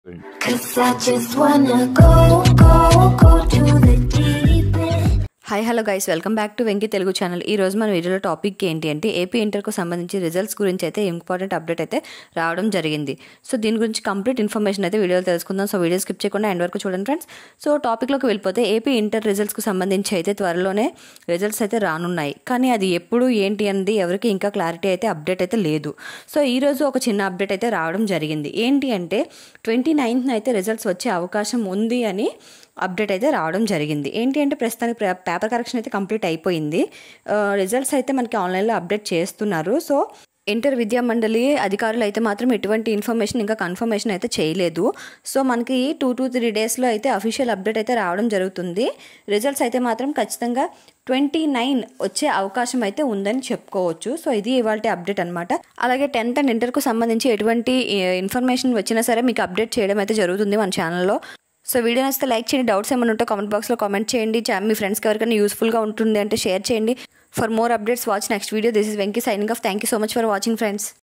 Cause I just wanna go, go, go to the deep end. Hi hello guys welcome back to Venky Telugu channel ఈ రోజు మన వీడియోలో topic ఏంటి అంటే AP ఇంటర్కు సంబంధించి రిజల్ట్స్ గురించి అయితే ఇంపార్టెంట్ అప్డేట్ అయితే రావడం జరిగింది సో దీని గురించి కంప్లీట్ ఇన్ఫర్మేషన్ అయితే వీడియోలో తెలుసుకుందాం సో వీడియో స్కిప్ చేయకుండా ఎండ్ వరకు చూడండి ఫ్రెండ్స్ సో టాపిక్లోకి వెళ్ళిపోతే ఏపీ ఇంటర్ రిజల్ట్స్కి సంబంధించి అయితే త్వరలోనే రిజల్ట్స్ అయితే రానున్నాయి కానీ అది ఎప్పుడు ఏంటి అనేది ఎవరికి ఇంకా క్లారిటీ అయితే అప్డేట్ అయితే లేదు సో ఈ రోజు ఒక చిన్న అప్డేట్ అయితే రావడం జరిగింది ఏంటి అంటే ట్వంటీ నైన్త్న అయితే రిజల్ట్స్ వచ్చే అవకాశం ఉంది అని అప్డేట్ అయితే రావడం జరిగింది ఏంటి అంటే ప్రస్తుతానికి ప్రే- పేపర్ కరెక్షన్ అయితే కంప్లీట్ అయిపోయింది ఆ, రిజల్ట్స్ అయితే మనకి ఆన్లైన్లో అప్డేట్ చేస్తున్నారు సో ఇంటర్ విద్యా మండలి అధికారులు అయితే మాత్రం ఎటువంటి ఇన్ఫర్మేషన్ ఇంకా కన్ఫర్మేషన్ అయితే చేయలేదు సో మనకి టూ టు త్రీ డేస్లో అయితే అఫీషియల్ అప్డేట్ అయితే రావడం జరుగుతుంది రిజల్ట్స్ అయితే మాత్రం ఖచ్చితంగా ట్వంటీ నైన్ వచ్చే అవకాశం అయితే ఉందని చెప్పుకోవచ్చు సో ఇది ఇవాళ అప్డేట్ అనమాట అలాగే టెన్త్ అండ్ ఇంటర్కు సంబంధించి ఎటువంటి ఇన్ఫర్మేషన్ వచ్చినా సరే మీకు అప్డేట్ చేయడం అయితే జరుగుతుంది మన ఛానల్లో సో వీడియో నచ్చితే లైక్ చేయండి డౌట్స్ ఏమైనా ఉంటే కామెంట్ బాక్స్లో కామెంట్ చేయండి చా- మీ ఫ్రెండ్స్కి ఎవరికైనా యూస్ఫుల్గా ఉంటుంది అంటే షేర్ చేయండి for more updates watch next video this is Venky signing off thank you so much for watching friends